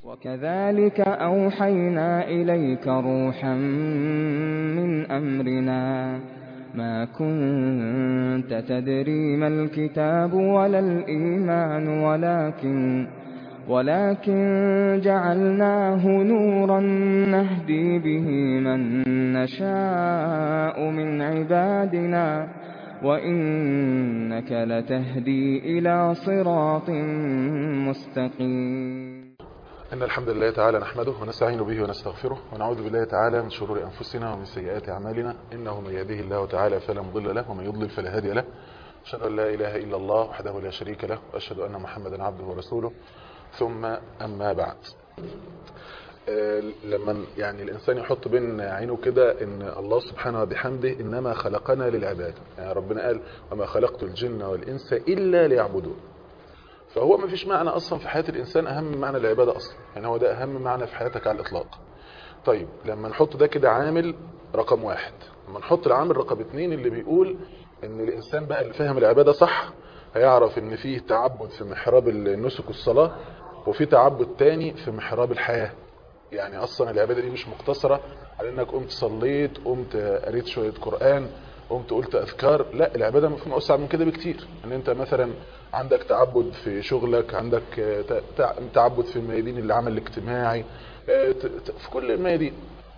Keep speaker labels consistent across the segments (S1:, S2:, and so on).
S1: وكذلك أوحينا إليك روحا من أمرنا ما كنت تدري ما الكتاب ولا الإيمان ولكن ولكن جعلناه نورا نهدي به من نشاء من عبادنا وإنك لتهدي إلى صراط مستقيم
S2: إن الحمد لله تعالى نحمده ونستعين به ونستغفره ونعوذ بالله تعالى من شرور أنفسنا ومن سيئات أعمالنا إنه من يهده الله تعالى فلا مضل له ومن يضلل فلا هادي له أشهد أن لا إله إلا الله وحده لا شريك له وأشهد أن محمدا عبده ورسوله ثم أما بعد آه، لما يعني الإنسان يحط بين عينه كده إن الله سبحانه وبحمده إنما خلقنا للعبادة يعني ربنا قال وما خلقت الجن والإنس إلا ليعبدون فهو ما فيش معنى أصلا في حياة الإنسان أهم من معنى العبادة أصلا يعني هو ده أهم معنى في حياتك على الإطلاق طيب لما نحط ده كده عامل رقم واحد لما نحط العامل رقم اتنين اللي بيقول ان الإنسان بقى اللي فاهم العبادة صح هيعرف ان فيه تعبد في محراب النسك والصلاة وفي تعبد تاني في محراب الحياة يعني أصلا العبادة دي مش مقتصرة على انك قمت صليت قمت قريت شوية قرآن قمت قلت أذكار لا العبادة مفهوم أوسع من كده بكتير ان انت مثلا عندك تعبد في شغلك عندك تعبد في الميادين العمل الاجتماعي في كل الميادين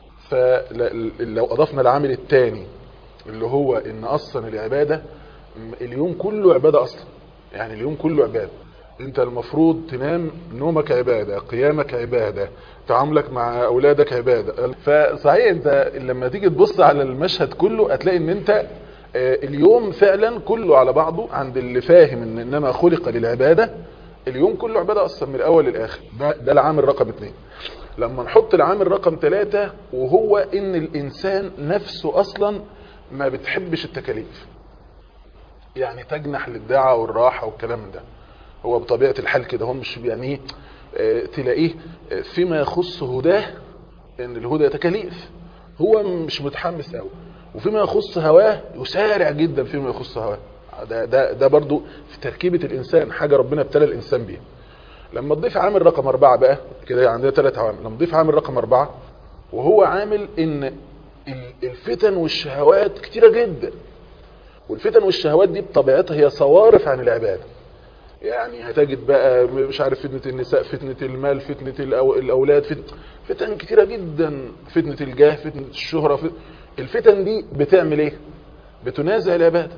S2: فلو أضفنا العامل الثاني اللي هو ان أصلا العبادة اليوم كله عبادة أصلا يعني اليوم كله عبادة انت المفروض تنام نومك عبادة قيامك عبادة تعاملك مع اولادك عبادة فصحيح انت لما تيجي تبص على المشهد كله هتلاقي ان انت اليوم فعلا كله على بعضه عند اللي فاهم ان انما خلق للعبادة اليوم كله عبادة اصلا من الاول للاخر ده, ده العامل رقم اتنين لما نحط العامل رقم ثلاثة وهو ان الانسان نفسه اصلا ما بتحبش التكاليف يعني تجنح للدعاء والراحة والكلام ده هو بطبيعة الحال كده هو مش يعني ايه تلاقيه فيما يخص هداه ان الهدى تكاليف هو مش متحمس قوي وفيما يخص هواه يسارع جدا فيما يخص هواه ده, ده, ده برضو في تركيبة الانسان حاجة ربنا ابتلى الانسان بيها لما تضيف عامل رقم اربعة بقى كده عندنا ثلاث عوامل لما تضيف عامل رقم اربعة وهو عامل ان الفتن والشهوات كتيرة جدا والفتن والشهوات دي بطبيعتها هي صوارف عن العبادة يعني هتجد بقى مش عارف فتنة النساء فتنة المال فتنة الأولاد فتن, فتن كتيرة جدا فتنة الجاه فتنة الشهرة فتن الفتن دي بتعمل ايه بتنازع العبادة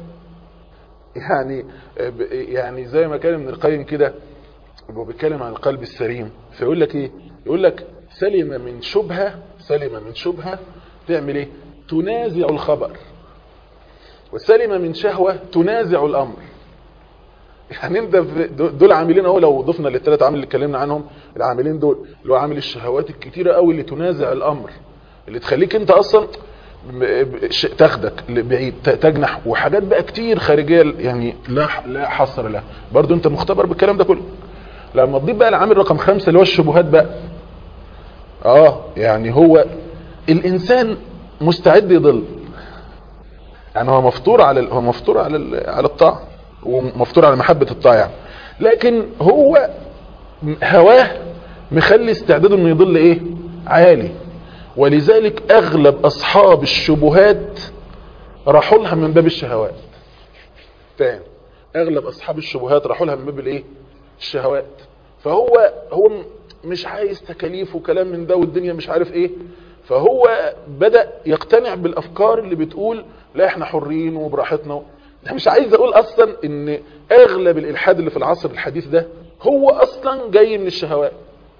S2: يعني يعني زي ما كان ابن القيم كده هو بيتكلم عن القلب السليم فيقول لك ايه يقول لك سلم من شبهة سلم من شبهة تعمل ايه تنازع الخبر وسلم من شهوة تنازع الأمر يعني انت دول عاملين اهو لو ضفنا للثلاث عامل اللي اتكلمنا عنهم العاملين دول اللي هو عامل الشهوات الكتيرة قوي اللي تنازع الامر اللي تخليك انت اصلا تاخدك بعيد تجنح وحاجات بقى كتير خارجيه يعني لا لا حصر لها برضو انت مختبر بالكلام ده كله لما تضيف بقى العامل رقم خمسة اللي هو الشبهات بقى اه يعني هو الانسان مستعد يضل يعني هو مفطور على هو مفطور على على الطاعه ومفطور على محبة الطاعة يعني. لكن هو هواه مخلي استعداده انه يضل ايه عالي ولذلك اغلب اصحاب الشبهات راحوا لها من باب الشهوات تاني اغلب اصحاب الشبهات راحوا لها من باب الايه الشهوات فهو هو مش عايز تكاليف وكلام من ده والدنيا مش عارف ايه فهو بدأ يقتنع بالافكار اللي بتقول لا احنا حرين وبراحتنا انا مش عايز اقول اصلا ان اغلب الالحاد اللي في العصر الحديث ده هو اصلا جاي من الشهوات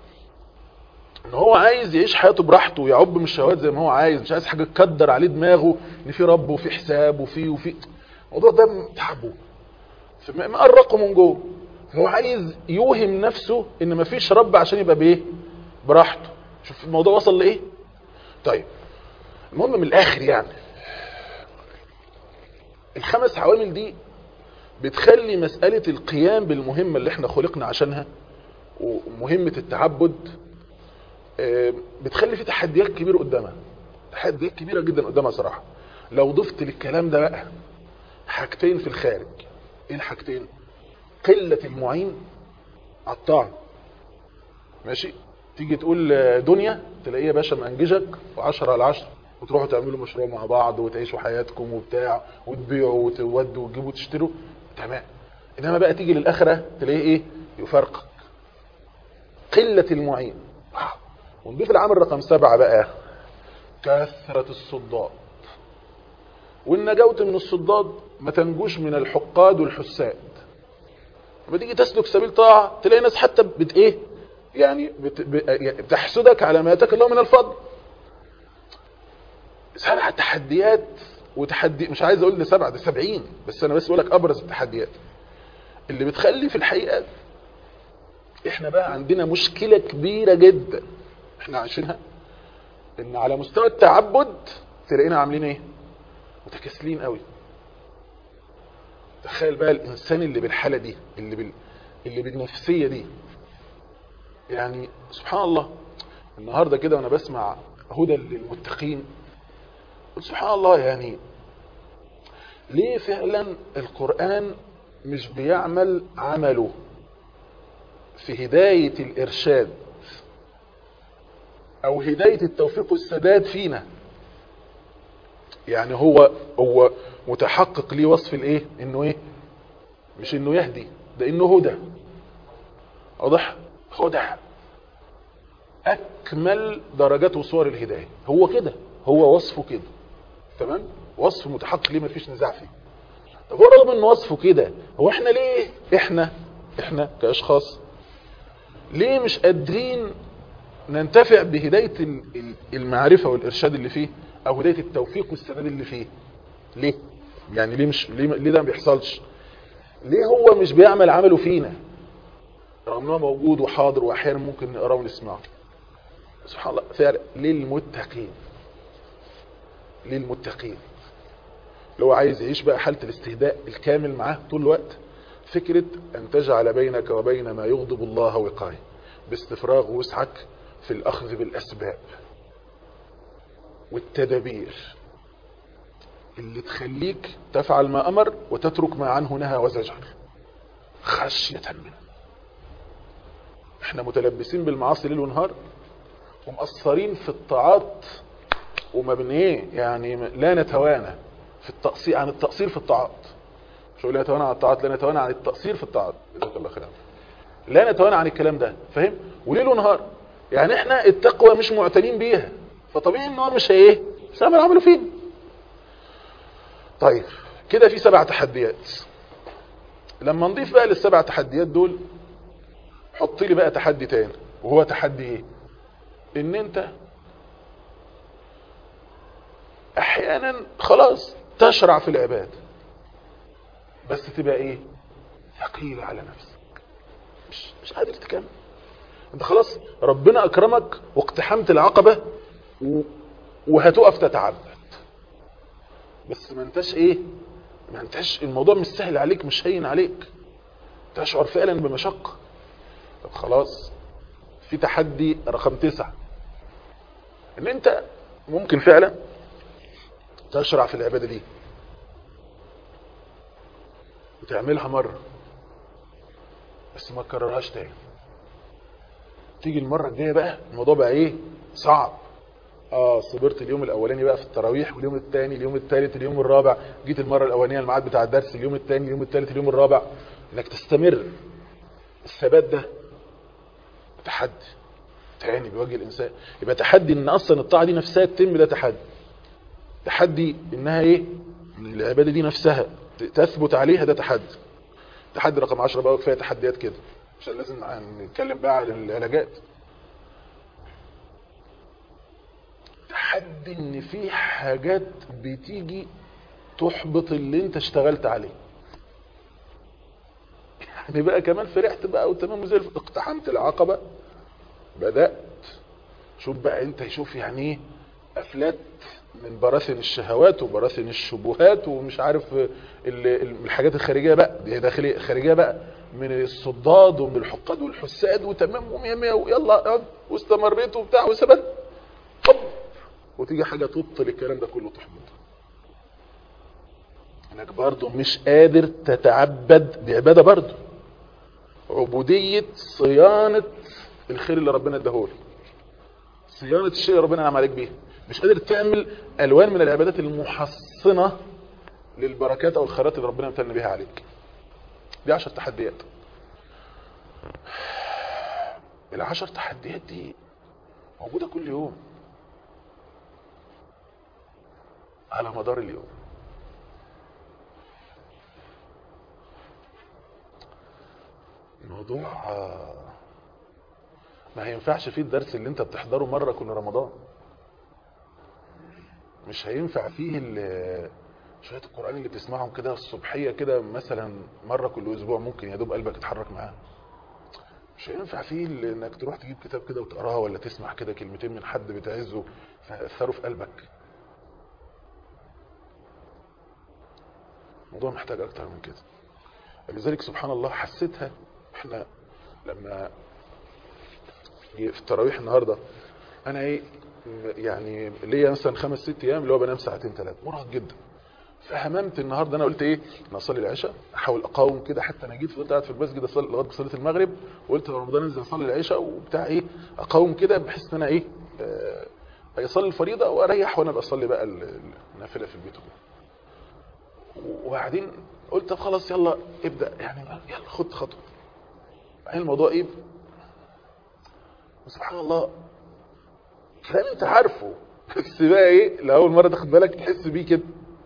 S2: ان هو عايز يعيش حياته براحته ويعب من الشهوات زي ما هو عايز مش عايز حاجه تكدر عليه دماغه ان في رب وفي حساب وفي وفي الموضوع ده تعبه مقرقه من جوه هو عايز يوهم نفسه ان مفيش رب عشان يبقى بايه براحته شوف الموضوع وصل لايه طيب المهم من الاخر يعني الخمس عوامل دي بتخلي مسألة القيام بالمهمة اللي احنا خلقنا عشانها ومهمة التعبد بتخلي في تحديات كبيرة قدامها تحديات كبيرة جدا قدامها صراحة لو ضفت للكلام ده بقى حاجتين في الخارج ايه الحاجتين قلة المعين على الطاعة ماشي تيجي تقول آه، دنيا تلاقيه يا باشا مأنججك و10 على 10 وتروحوا تعملوا مشروع مع بعض وتعيشوا حياتكم وبتاع وتبيعوا وتودوا وتجيبوا وتشتروا تمام انما بقى تيجي للاخره تلاقيه ايه يفرقك قله المعين ونضيف العامل رقم سبعة بقى كثرة الصداد وإن نجوت من الصداد ما تنجوش من الحقاد والحساد لما تيجي تسلك سبيل طاعة تلاقي ناس حتى بت ايه يعني بت ب- يعني بتحسدك على ما اتاك الله من الفضل سبع تحديات وتحدي مش عايز اقول لسبعة ده سبعين بس انا بس بقول لك ابرز التحديات اللي بتخلي في الحقيقة احنا بقى عندنا مشكلة كبيرة جدا احنا عايشينها ان على مستوى التعبد تلاقينا عاملين ايه متكاسلين قوي تخيل بقى الانسان اللي بالحالة دي اللي بال... اللي بالنفسية دي يعني سبحان الله النهاردة كده وانا بسمع هدى للمتقين قلت سبحان الله يعني ليه فعلا القرآن مش بيعمل عمله في هداية الإرشاد أو هداية التوفيق والسداد فينا يعني هو هو متحقق ليه وصف الايه انه ايه مش انه يهدي ده انه هدى واضح هدى اكمل درجات وصور الهدايه هو كده هو وصفه كده تمام وصف متحقق ليه مفيش نزاع فيه طب هو رغم ان وصفه كده هو احنا ليه احنا احنا كاشخاص ليه مش قادرين ننتفع بهداية ال- ال- المعرفة والإرشاد اللي فيه أو هداية التوفيق والسداد اللي فيه ليه؟ يعني ليه مش ليه, ليه ده ما بيحصلش؟ ليه هو مش بيعمل عمله فينا؟ رغم انه موجود وحاضر واحيانا ممكن نقراه ونسمعه. سبحان الله فعلا للمتقين. للمتقين. اللي هو عايز يعيش بقى حالة الاستهداء الكامل معاه طول الوقت فكرة أن تجعل بينك وبين ما يغضب الله وقاية باستفراغ وسعك في الأخذ بالأسباب والتدابير اللي تخليك تفعل ما أمر وتترك ما عنه نهى وزجر خشية منه احنا متلبسين بالمعاصي ليل ونهار ومقصرين في الطاعات وما بن ايه يعني لا نتوانى في التقصير عن التقصير في الطاعات مش هقول لا نتوانى عن الطاعات لا نتوانى عن التقصير في الطاعات جزاك الله خير لا نتوانى عن الكلام ده فاهم وليل ونهار يعني احنا التقوى مش معتنين بيها فطبيعي ان هو مش ايه مش هيعمل عمله فين طيب كده في سبع تحديات لما نضيف بقى للسبع تحديات دول حط لي بقى تحدي تاني وهو تحدي ايه ان انت احيانا خلاص تشرع في العباد بس تبقى ايه ثقيلة على نفسك مش مش قادر تكمل انت خلاص ربنا اكرمك واقتحمت العقبة و... وهتقف تتعبد بس ما انتش ايه ما انتش الموضوع مش سهل عليك مش هين عليك تشعر فعلا بمشقة طب خلاص في تحدي رقم تسعة ان انت ممكن فعلا تشرع في العبادة دي وتعملها مرة بس ما تكررهاش تاني تيجي المرة الجاية بقى الموضوع بقى ايه صعب اه صبرت اليوم الاولاني بقى في التراويح واليوم الثاني اليوم الثالث اليوم الرابع جيت المرة الاولانية الميعاد بتاع الدرس اليوم الثاني اليوم الثالث اليوم الرابع انك تستمر الثبات ده تحدي تاني بيواجه الانسان يبقى تحدي ان اصلا الطاعة دي نفسها تتم ده تحدي تحدي انها ايه ان العبادة دي نفسها تثبت عليها ده تحدي تحدي رقم 10 بقى كفايه تحديات كده عشان لازم نتكلم بقى عن العلاجات تحدي ان في حاجات بتيجي تحبط اللي انت اشتغلت عليه يعني بقى كمان فرحت بقى وتمام زي الف- اقتحمت العقبة بدأت شوف بقى انت شوف يعني ايه افلات من براثن الشهوات وبراثن الشبهات ومش عارف ال- ال- الحاجات الخارجيه بقى دي داخليه خارجيه بقى من الصداد ومن الحقاد والحساد وتمام ومية مية ويلا اقعد واستمريت وبتاع وثبت طب وتيجي حاجه تبطل الكلام ده كله تحبطه انك برضه مش قادر تتعبد دي عباده برضه عبوديه صيانه الخير اللي ربنا اداهولك صيانة الشيء اللي ربنا نعم عليك بيه مش قادر تعمل الوان من العبادات المحصنة للبركات او الخيرات اللي ربنا امتن بيها عليك دي عشر تحديات العشر تحديات دي موجودة كل يوم على مدار اليوم الموضوع ما هينفعش فيه الدرس اللي انت بتحضره مرة كل رمضان مش هينفع فيه شوية القرآن اللي بتسمعهم كده الصبحية كده مثلا مرة كل أسبوع ممكن يا دوب قلبك يتحرك معاه مش هينفع فيه انك تروح تجيب كتاب كده وتقراها ولا تسمع كده كلمتين من حد بتعزه فيأثروا في قلبك الموضوع محتاج اكتر من كده لذلك سبحان الله حسيتها احنا لما في التراويح النهارده انا ايه يعني ليا مثلا خمس ست ايام اللي هو بنام ساعتين ثلاثه مرهق جدا فهممت النهارده انا قلت ايه انا اصلي العشاء احاول اقاوم كده حتى انا جيت فضلت قاعد في المسجد اصلي لغايه صلاه المغرب وقلت رمضان انزل اصلي العشاء وبتاع ايه اقاوم كده بحيث ان انا ايه آه اصلي الفريضه واريح وانا بصلي بقى النافله في البيت وبعدين قلت طب خلاص يلا ابدا يعني يلا خد خطوه بعدين الموضوع ايه سبحان الله كلام انت عارفه بس بقى ايه لاول مره تاخد بالك تحس بيه كده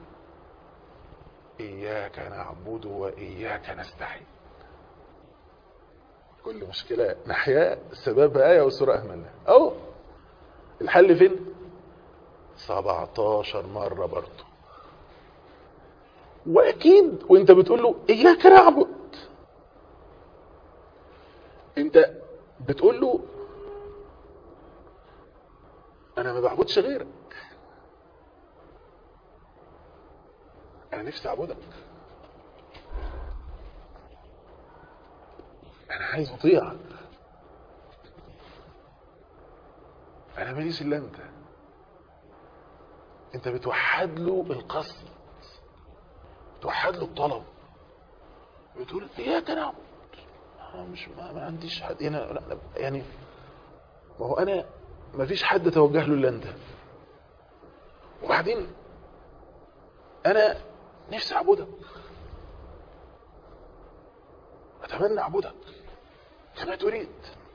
S2: إياك نعبد وإياك نستعين كل مشكلة نحيا سببها آية وسورة أهملنا أو الحل فين 17 مرة برضه وأكيد وانت بتقول له إياك نعبد انت بتقول له أنا ما بعبدش غيرك انا نفسي اعبدك انا عايز اطيعك انا ماليش الا انت انت بتوحد له القصد بتوحد له الطلب بتقول اياك نعبد انا مش ما, ما عنديش حد هنا يعني ما هو انا ما فيش حد توجه له الا انت وبعدين انا نفسي اعبدك اتمنى اعبدك كما تريد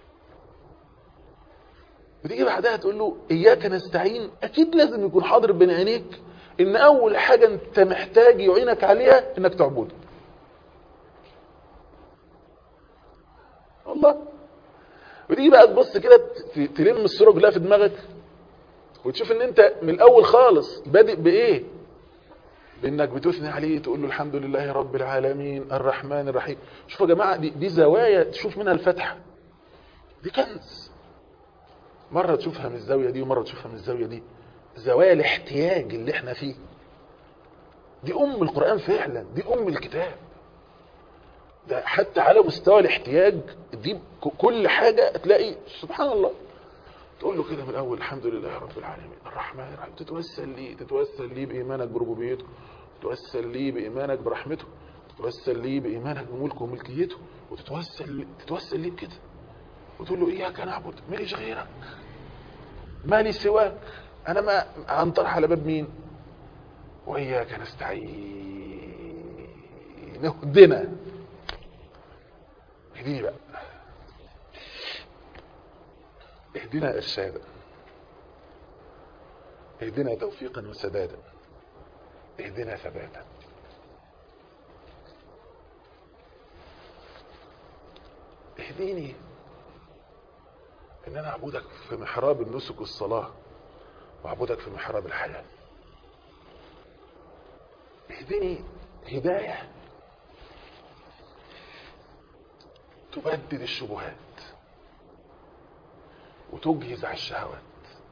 S2: وتيجي بعدها تقول له اياك نستعين اكيد لازم يكون حاضر بين عينيك ان اول حاجه انت محتاج يعينك عليها انك تعبده والله وتيجي بقى تبص كده تلم الصوره كلها في دماغك وتشوف ان انت من الاول خالص بادئ بايه بانك بتثني عليه تقول له الحمد لله رب العالمين الرحمن الرحيم شوفوا يا جماعه دي, دي زوايا تشوف منها الفتحه دي كنز مره تشوفها من الزاويه دي ومره تشوفها من الزاويه دي زوايا الاحتياج اللي احنا فيه دي ام القران فعلا دي ام الكتاب ده حتى على مستوى الاحتياج دي كل حاجه تلاقي سبحان الله تقول له كده من الاول الحمد لله رب العالمين الرحمن الرحيم تتوسل ليه تتوسل ليه بايمانك بربوبيته تتوسل ليه بايمانك برحمته تتوسل ليه بايمانك بملكه وملكيته وتتوسل تتوسل ليه بكده وتقول له اياك نعبد ماليش غيرك مالي سواك انا ما هنطرح على باب مين واياك نستعين اهدنا اهديني بقى اهدنا ارشادا اهدنا توفيقا وسدادا اهدنا ثباتا اهديني ان انا اعبدك في محراب النسك والصلاة واعبدك في محراب الحياة اهدني هداية تبدد الشبهات وتجهز على الشهوات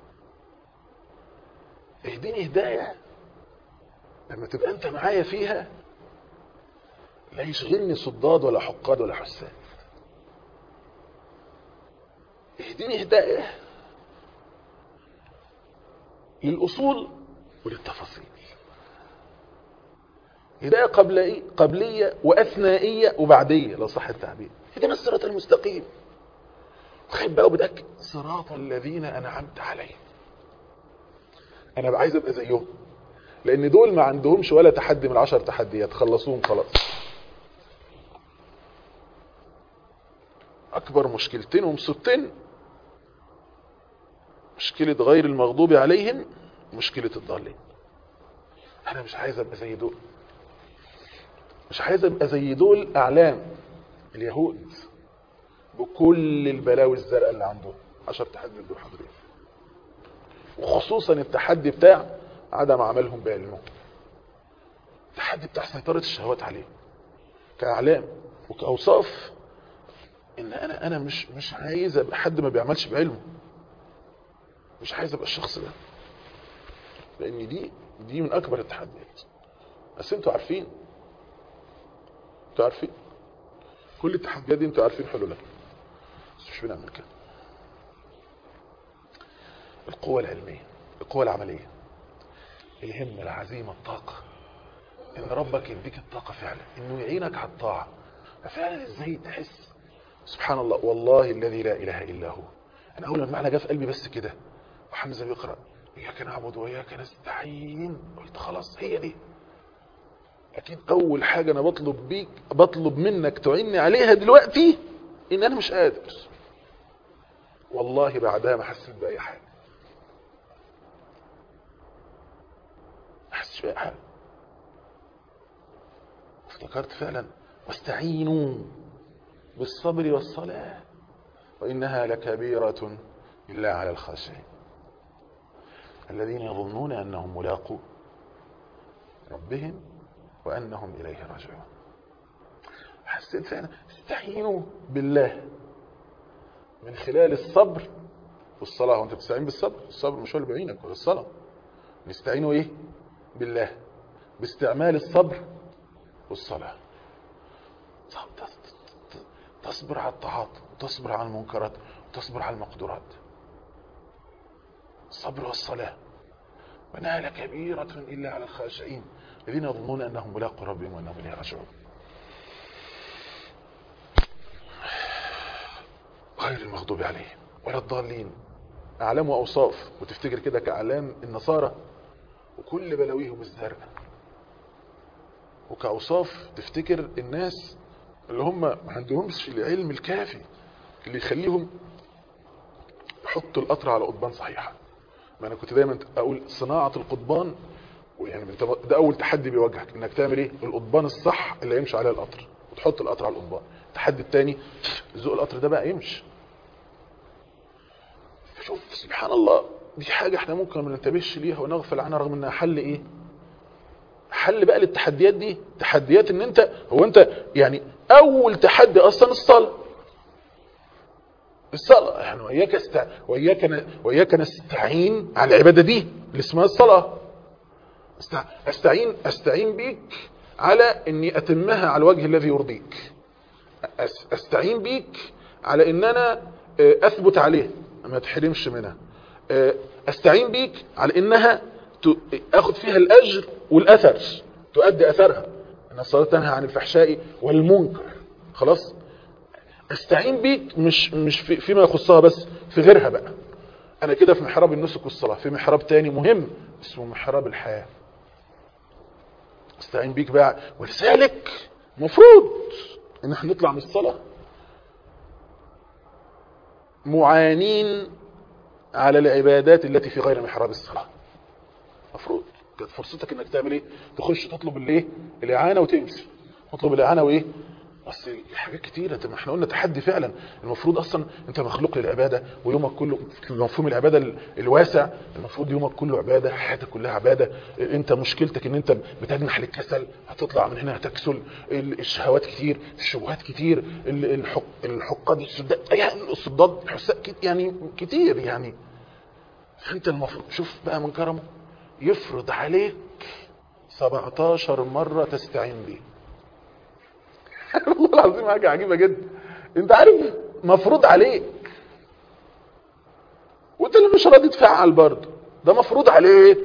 S2: اهدني هداية لما تبقى انت معايا فيها لا يشغلني صداد ولا حقاد ولا حساد اهدني هداية للأصول وللتفاصيل هداية قبلية, قبلية وأثنائية وبعدية لو صح التعبير هدنا الصراط المستقيم تخيل بقى وبتاكد صراط الذين انعمت عليهم انا بقى عايز ابقى زيهم لان دول ما عندهمش ولا تحدي من العشر تحديات خلصوهم خلاص اكبر مشكلتين ومصيبتين مشكلة غير المغضوب عليهم مشكلة الضالين انا مش عايز ابقى زي دول مش عايز ابقى زي دول اعلام اليهود بكل البلاوي الزرقاء اللي عندهم عشر تحدي دول حاضرين وخصوصا التحدي بتاع عدم عملهم بعلمهم التحدي بتاع سيطرة الشهوات عليهم كاعلام وكاوصاف ان انا انا مش مش عايز ابقى حد ما بيعملش بعلمه مش عايز ابقى الشخص ده لان دي دي من اكبر التحديات بس انتوا عارفين انتوا عارفين كل التحديات دي انتوا عارفين حلولها بس مش بنعمل كده القوة العلمية القوة العملية الهمة العزيمة الطاقة ان ربك يديك الطاقة فعلا انه يعينك على الطاعة ففعلا ازاي تحس سبحان الله والله الذي لا اله الا هو انا اول ما المعنى جه في قلبي بس كده وحمزة بيقرأ اياك نعبد واياك نستعين قلت خلاص هي دي اكيد اول حاجة انا بطلب بيك بطلب منك تعيني عليها دلوقتي ان انا مش قادر والله بعدها ما حسيت باي حاجة ما حسيتش باي حاجة افتكرت فعلا واستعينوا بالصبر والصلاة وإنها لكبيرة إلا على الخاشعين الذين يظنون أنهم ملاقوا ربهم وأنهم إليه راجعون حسيت فعلا استعينوا بالله من خلال الصبر والصلاة وانت بتستعين بالصبر الصبر مش هو اللي بيعينك ولا الصلاة نستعينوا ايه بالله باستعمال الصبر والصلاة تصبر على الطاعات وتصبر على المنكرات وتصبر على المقدورات الصبر والصلاة وانها لكبيرة إلا على الخاشعين الذين يظنون أنهم ملاقوا ربهم وأنهم إليه راجعون غير المغضوب عليهم ولا الضالين أعلام وأوصاف وتفتكر كده كأعلام النصارى وكل بلاويهم الزرقاء وكأوصاف تفتكر الناس اللي هم ما عندهمش العلم الكافي اللي يخليهم يحطوا القطر على قضبان صحيحة ما انا كنت دايما اقول صناعة القضبان يعني انت ده اول تحدي بيواجهك انك تعمل ايه القضبان الصح اللي يمشي عليه القطر وتحط القطر على القضبان التحدي الثاني ذوق القطر ده بقى يمشي شوف سبحان الله دي حاجة احنا ممكن ما ننتبهش ليها ونغفل عنها رغم انها حل ايه حل بقى للتحديات دي تحديات ان انت هو انت يعني اول تحدي اصلا الصلاة الصلاة يعني وإياك, است... وإياك, ن... وإياك نستعين على العبادة دي اللي اسمها الصلاة است... استعين استعين بيك على اني اتمها على الوجه الذي يرضيك أس... استعين بيك على ان انا اثبت عليه ما تحرمش منها استعين بيك على انها ت... اخد فيها الاجر والاثر تؤدي اثرها ان الصلاة تنهى عن الفحشاء والمنكر خلاص استعين بيك مش مش في فيما يخصها بس في غيرها بقى انا كده في محراب النسك والصلاة في محراب تاني مهم اسمه محراب الحياة استعين بيك بقى ولذلك مفروض ان احنا نطلع من الصلاة معانين على العبادات التي في غير محراب الصلاة مفروض كانت فرصتك انك تعمل ايه تخش تطلب الايه الاعانة وتمشي تطلب الاعانة وايه بس حاجات كتيرة ما احنا قلنا تحدي فعلا المفروض اصلا انت مخلوق للعبادة ويومك كله في مفهوم العبادة الواسع المفروض يومك كله عبادة حياتك كلها عبادة انت مشكلتك ان انت بتجنح للكسل هتطلع من هنا هتكسل الشهوات كتير الشبهات كتير الحق الحقاد السداد يعني الصداد يعني كتير يعني انت المفروض شوف بقى من كرمه يفرض عليك 17 مرة تستعين بيه والله العظيم حاجة عجيبة جدا انت عارف مفروض عليك وانت اللي مش راضي تفعل برضه ده مفروض عليك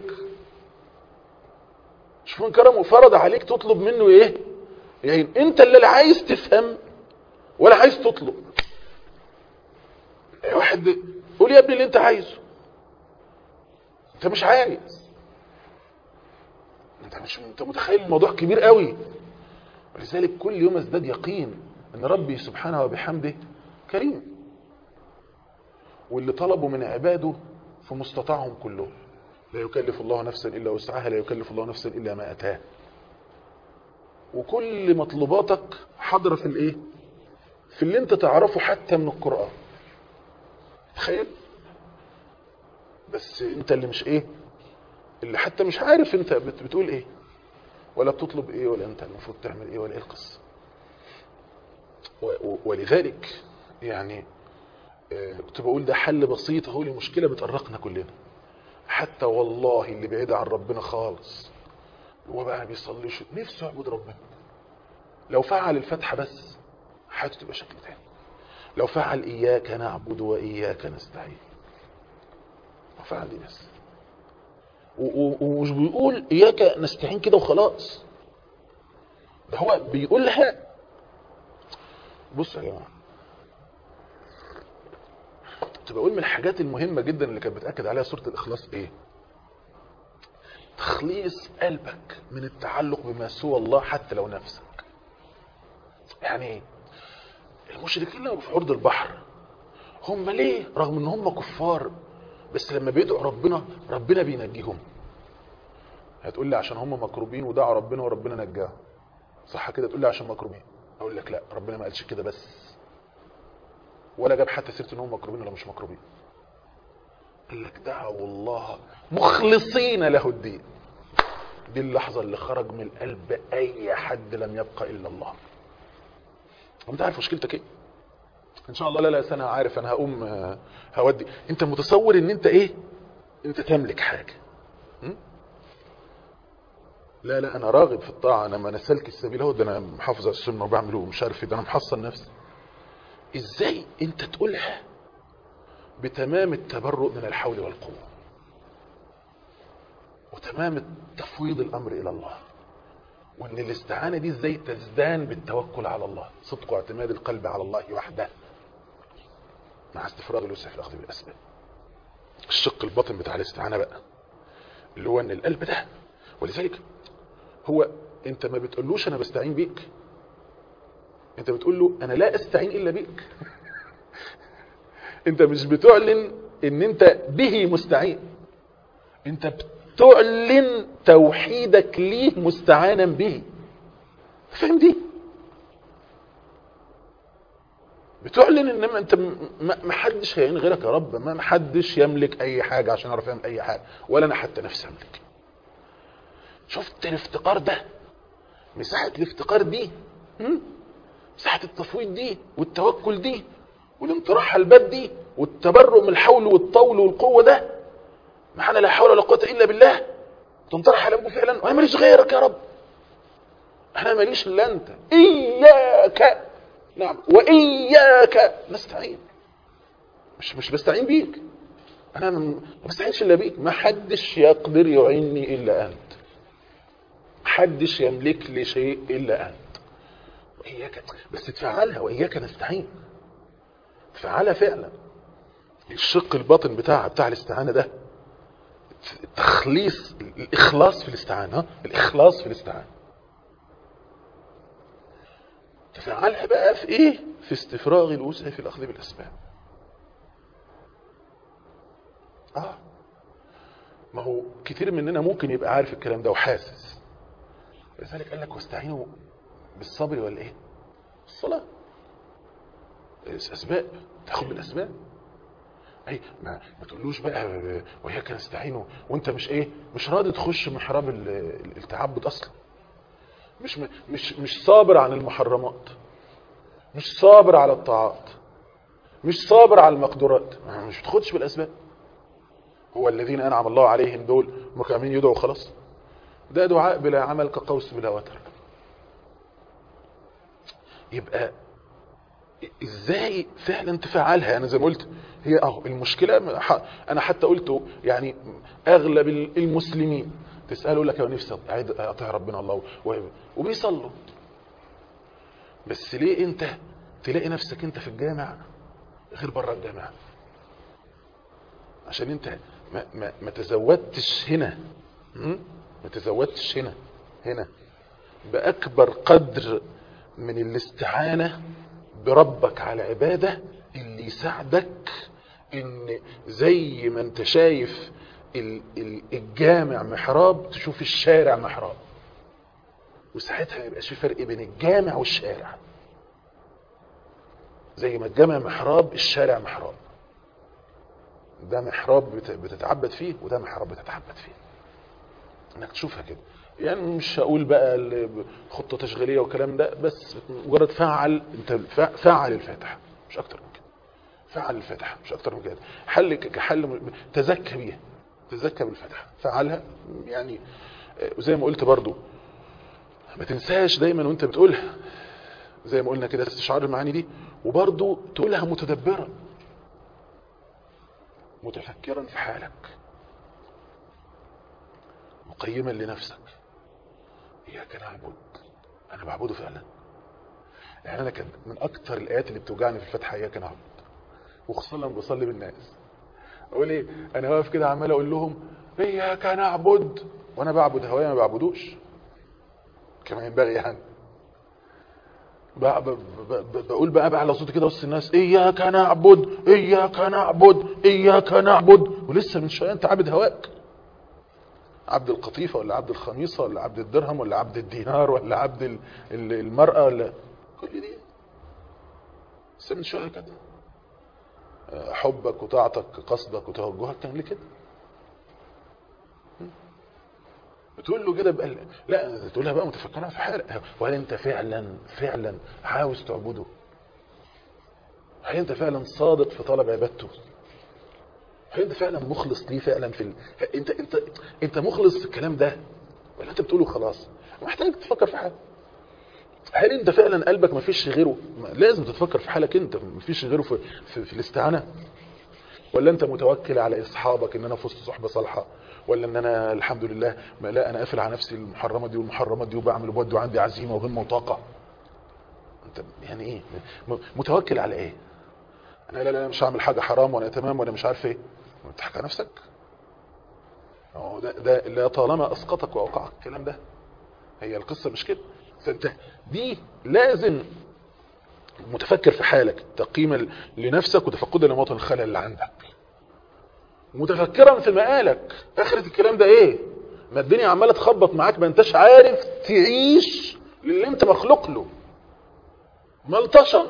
S2: شوف من كرمه فرض عليك تطلب منه ايه يعني انت اللي لا عايز تفهم ولا عايز تطلب واحد قول يا ابني اللي انت عايزه انت مش عايز انت مش انت متخيل الموضوع كبير قوي ولذلك كل يوم ازداد يقين ان ربي سبحانه وبحمده كريم واللي طلبوا من عباده في مستطاعهم كلهم لا يكلف الله نفسا الا وسعها لا يكلف الله نفسا الا ما اتاها وكل مطلوباتك حاضره في الايه في اللي انت تعرفه حتى من القران تخيل بس انت اللي مش ايه اللي حتى مش عارف انت بت- بتقول ايه ولا بتطلب ايه ولا انت المفروض تعمل ايه ولا ايه القصه و- و- ولذلك يعني آه، كنت بقول ده حل بسيط اهو لمشكله بتقرقنا كلنا حتى والله اللي بعيد عن ربنا خالص هو بقى ما بيصليش نفسه يعبد ربنا لو فعل الفتحه بس حياته تبقى شكل تاني لو فعل اياك نعبد واياك نستعين لو فعل دي بس و- و- ومش بيقول اياك نستعين كده وخلاص ده هو بيقولها بص يا جماعه كنت بقول من الحاجات المهمه جدا اللي كانت بتاكد عليها سوره الاخلاص ايه تخليص قلبك من التعلق بما سوى الله حتى لو نفسك يعني ايه المشركين لما في عرض البحر هم ليه رغم ان هم كفار بس لما بيدعوا ربنا ربنا بينجيهم هتقول لي عشان هم مكروبين ودعوا ربنا وربنا نجاهم صح كده تقول لي عشان مكروبين اقول لك لا ربنا ما قالش كده بس ولا جاب حتى سيره ان هم مكروبين ولا مش مكروبين قال لك دعوا الله مخلصين له الدين دي اللحظه اللي خرج من القلب اي حد لم يبقى الا الله وانت عارف مشكلتك ايه ان شاء الله لا لا انا عارف انا هقوم آه، هودي انت متصور ان انت ايه انت تملك حاجه م? لا لا انا راغب في الطاعه انا ما انا سالك السبيل اهو ده انا محافظ على السنه وبعمل ومش عارف ايه ده انا محصن نفسي ازاي انت تقولها بتمام التبرؤ من الحول والقوه وتمام تفويض الامر الى الله وان الاستعانه دي ازاي تزدان بالتوكل على الله صدق واعتماد القلب على الله وحده مع استفراغ الوسع في الاخذ بالاسباب الشق الباطن بتاع الاستعانه بقى اللي هو ان القلب ده ولذلك هو انت ما بتقولوش انا بستعين بيك انت بتقول له انا لا استعين الا بيك انت مش بتعلن ان انت به مستعين انت بتعلن توحيدك ليه مستعانا به فاهم دي بتعلن ان ما انت م- ما ما حدش هيعين غيرك يا رب ما حدش يملك اي حاجه عشان اعرف اعمل اي حاجه ولا انا حتى نفسي املك شفت الافتقار ده مساحه الافتقار دي هم؟ مساحه التفويض دي والتوكل دي والانطراح على الباب دي والتبرؤ من الحول والطول والقوه ده معانا لا حول ولا قوه الا بالله تنطرح على ابوه فعلا وانا ماليش غيرك يا رب انا ماليش الا انت اياك نعم واياك نستعين مش مش بستعين بيك انا ما بستعينش الا بيك ما حدش يقدر يعيني الا انت محدش يملك لي شيء الا انت واياك بس تفعلها واياك نستعين تفعلها فعلا الشق الباطن بتاعها بتاع الاستعانه ده التخليص الاخلاص في الاستعانه ها؟ الاخلاص في الاستعانه تفعلها بقى في ايه في استفراغ الوسع في الاخذ بالاسباب اه ما هو كتير مننا ممكن يبقى عارف الكلام ده وحاسس لذلك قال لك واستعينوا بالصبر ولا ايه الصلاه اسباب تاخد بالاسباب اي ما, ما تقولوش بقى وياك نستعينوا وانت مش ايه مش راضي تخش محراب ال- ال- التعبد اصلا مش م- مش مش صابر عن المحرمات مش صابر على الطاعات مش صابر على المقدورات ما مش بتاخدش بالاسباب هو الذين انعم الله عليهم دول مكامين يدعوا خلاص ده دعاء بلا عمل كقوس بلا وتر يبقى ازاي فعلا تفعلها انا زي ما قلت هي اهو المشكله ح- انا حتى قلت يعني اغلب المسلمين تساله يقول لك يا نفسي أعيد- اطيع ربنا الله و- وبيصلوا بس ليه انت تلاقي نفسك انت في الجامع غير بره الجامع عشان انت ما, ما, ما تزودتش هنا م? ما تزودتش هنا هنا بأكبر قدر من الاستعانة بربك على عبادة اللي يساعدك ان زي ما انت شايف ال- ال- الجامع محراب تشوف الشارع محراب وساعتها ما يبقاش في فرق بين الجامع والشارع زي ما الجامع محراب الشارع محراب ده محراب بت- بتتعبد فيه وده محراب بتتعبد فيه انك تشوفها كده يعني مش هقول بقى ال- خطة تشغيلية والكلام ده بس مجرد فعل انت فع- فعل الفاتحة مش اكتر من كده فعل الفاتحة مش اكتر من كده حل ك- كحل م- تزكى بيها تزكى بالفاتحة فعلها يعني آه، وزي ما قلت برضو ما تنساش دايما وانت بتقولها زي ما قلنا كده استشعار المعاني دي وبرضو تقولها متدبرا متفكرا في حالك مقيما لنفسك إياك نعبد أنا بعبده فعلا يعني أنا كان من أكتر الآيات اللي بتوجعني في الفتحة إياك نعبد وخصوصا لما بصلي بالناس أقول إيه أنا واقف كده عمال أقول لهم إياك نعبد وأنا بعبد هوايا ما بعبدوش كما ينبغي يعني ب- ب- ب- بقول بقى بقى صوتي كده وسط الناس إياك نعبد إياك نعبد إياك نعبد ولسه من شوية أنت عابد هواك عبد القطيفة ولا عبد الخميصة ولا عبد الدرهم ولا عبد الدينار ولا عبد ال- ال- المرأة ولا كل دي بس من شوية كده آه، حبك وطاعتك قصدك وتوجهك كان ليه كده م? بتقول له كده بقى لا تقولها بقى متفكرها في حالك وهل انت فعلا فعلا عاوز تعبده هل انت فعلا صادق في طلب عبادته هل انت فعلا مخلص ليه فعلا في ال... انت انت انت مخلص في الكلام ده ولا انت بتقوله خلاص محتاج تفكر في حالك هل انت فعلا قلبك ما فيش غيره ما لازم تتفكر في حالك انت ما فيش غيره في, في, في الاستعانه ولا انت متوكل على اصحابك ان انا في وسط صحبه صالحه ولا ان انا الحمد لله ما لا انا قافل على نفسي المحرمه دي والمحرمات دي وبعمل وبودي وعندي عزيمه وهمه وطاقه انت يعني ايه م- متوكل على ايه انا لا لا مش هعمل حاجه حرام وانا تمام وانا مش عارف ايه بتضحك على نفسك هو ده ده لا طالما اسقطك واوقعك الكلام ده هي القصه مش كده فانت دي لازم متفكر في حالك تقييما لنفسك وتفقدا لمواطن الخلل اللي عندك متفكرا في مقالك اخرة الكلام ده ايه ما الدنيا عماله تخبط معاك ما انتش عارف تعيش للي انت مخلوق له ملطشه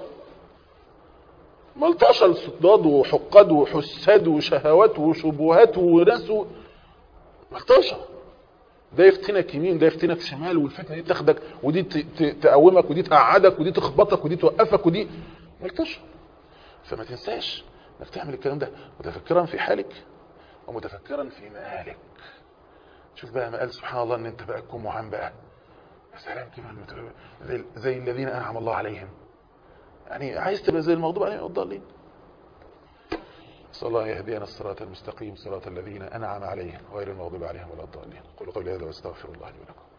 S2: ملطشه لصداد وحقاد وحساد وشهوات وشبهات وناس و... ملطشه ده يفتنك يمين ده يفتنك شمال والفتنه دي تاخدك ودي ت- ت- تقومك ودي تقعدك ودي تخبطك ودي توقفك ودي ملطشه فما تنساش انك تعمل الكلام ده متفكرا في حالك ومتفكرا في مآلك شوف بقى ما قال سبحان الله ان انت بقى تكون معان بقى يا سلام كده لما تبقى زي, زي الذين انعم الله عليهم يعني عايز تبقى زي المغضوب عليهم والضالين صلى الله يهدينا الصراط المستقيم صراط الذين انعم عليهم غير المغضوب عليهم ولا الضالين قولوا قولي هذا واستغفر الله لي ولكم